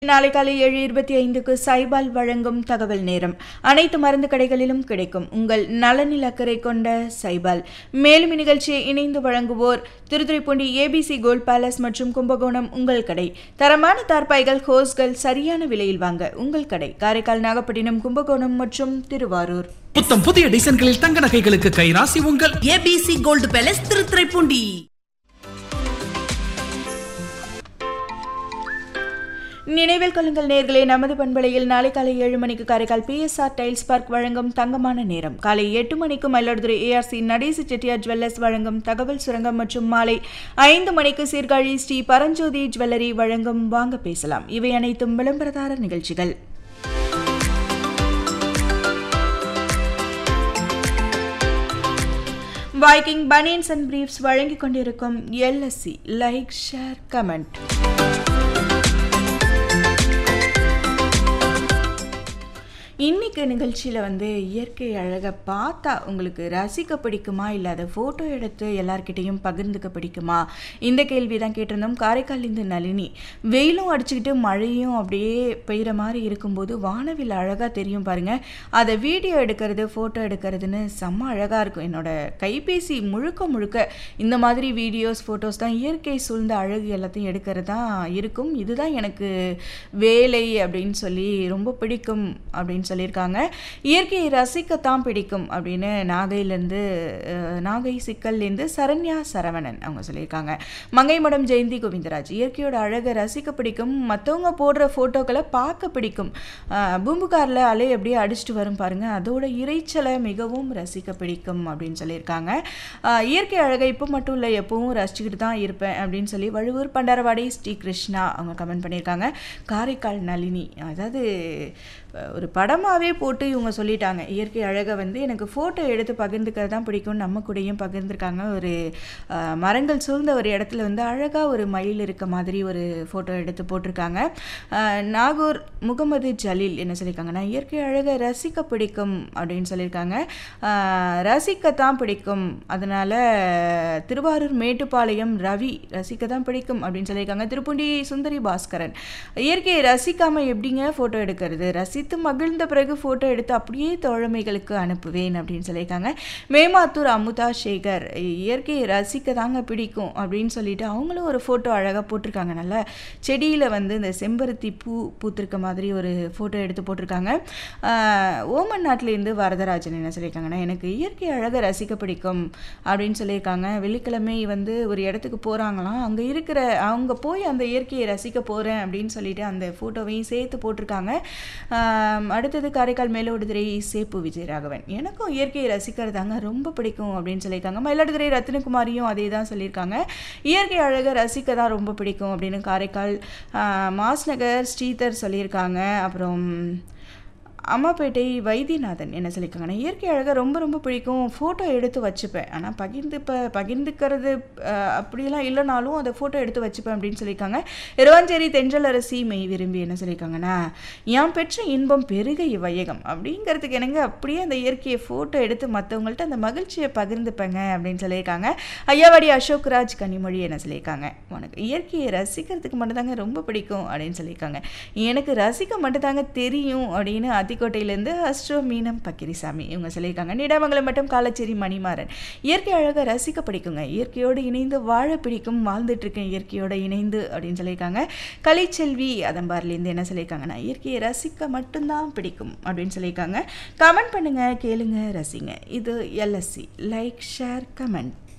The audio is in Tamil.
நாளை காலை ஏழு இருபத்தி ஐந்துக்கு சைபால் வழங்கும் தகவல் நேரம் அனைத்து மருந்து கடைகளிலும் கிடைக்கும் உங்கள் நலனில் அக்கறை கொண்ட சைபால் மேலும் இந்நிகழ்ச்சியை இணைந்து வழங்குவோர் திருத்துறைப்பூண்டி ஏபிசி கோல்ட் பேலஸ் மற்றும் கும்பகோணம் உங்கள் கடை தரமான தார்பாய்கள் ஹோஸ்கள் சரியான விலையில் வாங்க உங்கள் கடை காரைக்கால் நாகப்பட்டினம் கும்பகோணம் மற்றும் திருவாரூர் புத்தம் புதிய டிசைன்களில் தங்க நகைகளுக்கு கைராசி உங்கள் ஏபிசி கோல்டு பேலஸ் திருத்துறைப்பூண்டி நினைவில் கொள்ளுங்கள் நேர்களே நமது பண்பலையில் நாளை காலை ஏழு மணிக்கு காரைக்கால் பிஎஸ்ஆர் டைல்ஸ் பார்க் வழங்கும் தங்கமான நேரம் காலை எட்டு மணிக்கு மயிலாடுதுறை ஏஆர்சி நடேசி செட்டியார் ஜுவல்லர்ஸ் வழங்கும் தகவல் சுரங்கம் மற்றும் மாலை ஐந்து மணிக்கு சீர்காழி ஸ்ரீ பரஞ்சோதி ஜுவல்லரி வழங்கும் வாங்க பேசலாம் இவை அனைத்தும் விளம்பரதாரர் நிகழ்ச்சிகள் வைக்கிங் பனியன்ஸ் அண்ட் பிரீஃப்ஸ் வழங்கிக் கொண்டிருக்கும் எல்எஸ்சி லைக் ஷேர் கமெண்ட் இன்னைக்கு நிகழ்ச்சியில் வந்து இயற்கை அழகை பார்த்தா உங்களுக்கு ரசிக்க பிடிக்குமா இல்லை அதை ஃபோட்டோ எடுத்து எல்லார்கிட்டையும் பகிர்ந்துக்க பிடிக்குமா இந்த கேள்வி தான் கேட்டிருந்தோம் காரைக்கால் இந்த நளினி வெயிலும் அடிச்சுக்கிட்டு மழையும் அப்படியே பெய்கிற மாதிரி இருக்கும்போது வானவில் அழகாக தெரியும் பாருங்க அதை வீடியோ எடுக்கிறது ஃபோட்டோ எடுக்கிறதுன்னு செம்ம அழகாக இருக்கும் என்னோட கைபேசி முழுக்க முழுக்க இந்த மாதிரி வீடியோஸ் ஃபோட்டோஸ் தான் இயற்கை சூழ்ந்த அழகு எல்லாத்தையும் எடுக்கிறது தான் இருக்கும் இதுதான் எனக்கு வேலை அப்படின்னு சொல்லி ரொம்ப பிடிக்கும் அப்படின்னு சொல்லியிருக்காங்க இயற்கையை ரசிக்கத்தான் பிடிக்கும் அப்படின்னு நாகையிலேருந்து நாகை சிக்கல்லேருந்து சரண்யா சரவணன் அவங்க சொல்லியிருக்காங்க மங்கைமடம் ஜெயந்தி கோவிந்தராஜ் இயற்கையோட அழகை ரசிக்க பிடிக்கும் மற்றவங்க போடுற ஃபோட்டோக்களை பார்க்க பிடிக்கும் அஹ், பூம்புகாரில் அலை அப்படியே அடிச்சுட்டு வரும் பாருங்க அதோட இறைச்சலை மிகவும் ரசிக்க பிடிக்கும் அப்படின்னு சொல்லியிருக்காங்க அஹ், இயற்கை அழகை இப்போ மட்டும் இல்லை எப்பவும் ரசிச்சுக்கிட்டு தான் இருப்பேன் அப்படின்னு சொல்லி வழுவூர் பண்டாரவாடி ஸ்ரீ கிருஷ்ணா அவங்க கமெண்ட் பண்ணியிருக்காங்க காரைக்கால் நளினி அதாவது அஹ், ஒரு படமாகவே போட்டு இவங்க சொல்லிட்டாங்க இயற்கை அழகை வந்து எனக்கு ஃபோட்டோ எடுத்து பகிர்ந்துக்கிறது தான் பிடிக்கும் நம்ம கூடயும் பகிர்ந்துருக்காங்க ஒரு அஹ், மரங்கள் சூழ்ந்த ஒரு இடத்துல வந்து அழகாக ஒரு மயில் இருக்க மாதிரி ஒரு ஃபோட்டோ எடுத்து போட்டிருக்காங்க அஹ், நாகூர் முகமது ஜலீல் என்ன சொல்லியிருக்காங்கன்னா இயற்கை அழகை ரசிக்க பிடிக்கும் அப்படின்னு சொல்லியிருக்காங்க அஹ், ரசிக்கத்தான் பிடிக்கும் அதனால் திருவாரூர் மேட்டுப்பாளையம் ரவி ரசிக்க தான் பிடிக்கும் அப்படின்னு சொல்லியிருக்காங்க திருப்புண்டி சுந்தரி பாஸ்கரன் இயற்கையை ரசிக்காமல் எப்படிங்க ஃபோட்டோ எடுக்கிறது ரசித்து மகிழ்ந்த பிறகு ஃபோட்டோ எடுத்து அப்படியே தோழமைகளுக்கு அனுப்புவேன் அப்படின்னு சொல்லியிருக்காங்க மேமாத்தூர் அமுதா சேகர் இயற்கையை ரசிக்க தாங்க பிடிக்கும் அப்படின்னு சொல்லிட்டு அவங்களும் ஒரு ஃபோட்டோ அழகாக போட்டிருக்காங்க நல்லா செடியில் வந்து இந்த செம்பருத்தி பூ பூத்திருக்க மாதிரி ஒரு ஃபோட்டோ எடுத்து போட்டிருக்காங்க ஆஹ், ஓமன் நாட்டிலேருந்து வரதராஜன் என்ன சொல்லியிருக்காங்கன்னா எனக்கு இயற்கை அழகை ரசிக்க பிடிக்கும் அப்படின்னு சொல்லியிருக்காங்க வெள்ளிக்கிழமை வந்து ஒரு இடத்துக்கு போகிறாங்களாம் அங்கே இருக்கிற அவங்க போய் அந்த இயற்கையை ரசிக்க போகிறேன் அப்படின்னு சொல்லிட்டு அந்த ஃபோட்டோவையும் சேர்த்து போட்டிருக்காங்க ஆம், அடுத்தது காரைக்கால் மேலோடுதுறை சேப்பு விஜயராகவன் எனக்கும் இயற்கையை ரசிக்கிறதாங்க ரொம்ப பிடிக்கும் அப்படின்னு சொல்லியிருக்காங்க மயிலாடுதுறை ரத்தினகுமாரியும் அதே தான் சொல்லியிருக்காங்க இயற்கை அழகை ரசிக்க தான் ரொம்ப பிடிக்கும் அப்படின்னு காரைக்கால் ஆ, மாஸ்நகர் ஸ்ரீதர் சொல்லியிருக்காங்க அப்புறம் அம்மாப்பேட்டை வைத்தியநாதன் என்ன சொல்லியிருக்காங்கன்னா இயற்கை அழகை ரொம்ப ரொம்ப பிடிக்கும் ஃபோட்டோ எடுத்து வச்சுப்பேன் ஆனால் பகிர்ந்து இப்போ பகிர்ந்துக்கிறது அஹ், அப்படியெல்லாம் இல்லைனாலும் அதை ஃபோட்டோ எடுத்து வச்சுப்பேன் அப்படின்னு சொல்லியிருக்காங்க இரவாஞ்சேரி தென்றல் அரசி மெய் விரும்பி என்ன சொல்லியிருக்காங்கன்னா என் பெற்ற இன்பம் பெருக இவ்வையகம் அப்படிங்கிறதுக்கு எனக்கு அப்படியே அந்த இயற்கையை ஃபோட்டோ எடுத்து மற்றவங்கள்ட்ட அந்த மகிழ்ச்சியை பகிர்ந்துப்பேங்க அப்படின்னு சொல்லியிருக்காங்க ஐயாவாடி அசோக் ராஜ் கனிமொழி என்ன சொல்லியிருக்காங்க உனக்கு இயற்கையை ரசிக்கிறதுக்கு மட்டும்தாங்க ரொம்ப பிடிக்கும் அப்படின்னு சொல்லியிருக்காங்க எனக்கு ரசிக்க மட்டும்தாங்க தெரியும் அப்படின்னு அத்திக்கோட்டையிலேருந்து அஸ்ட்ரோ மீனம் பக்கிரிசாமி இவங்க சொல்லியிருக்காங்க நீடாமங்கலம் மட்டும் காலச்சேரி மணிமாறன் இயற்கை அழகை ரசிக்க பிடிக்குங்க இயற்கையோடு இணைந்து வாழ பிடிக்கும் வாழ்ந்துட்டு இருக்கேன் இயற்கையோடு இணைந்து அப்படின்னு சொல்லியிருக்காங்க கலைச்செல்வி அதம்பார்லேருந்து என்ன சொல்லியிருக்காங்கன்னா இயற்கையை ரசிக்க மட்டும்தான் பிடிக்கும் அப்படின்னு சொல்லியிருக்காங்க கமெண்ட் பண்ணுங்க கேளுங்க ரசிங்க இது எல்எஸ்சி லைக் ஷேர் கமெண்ட்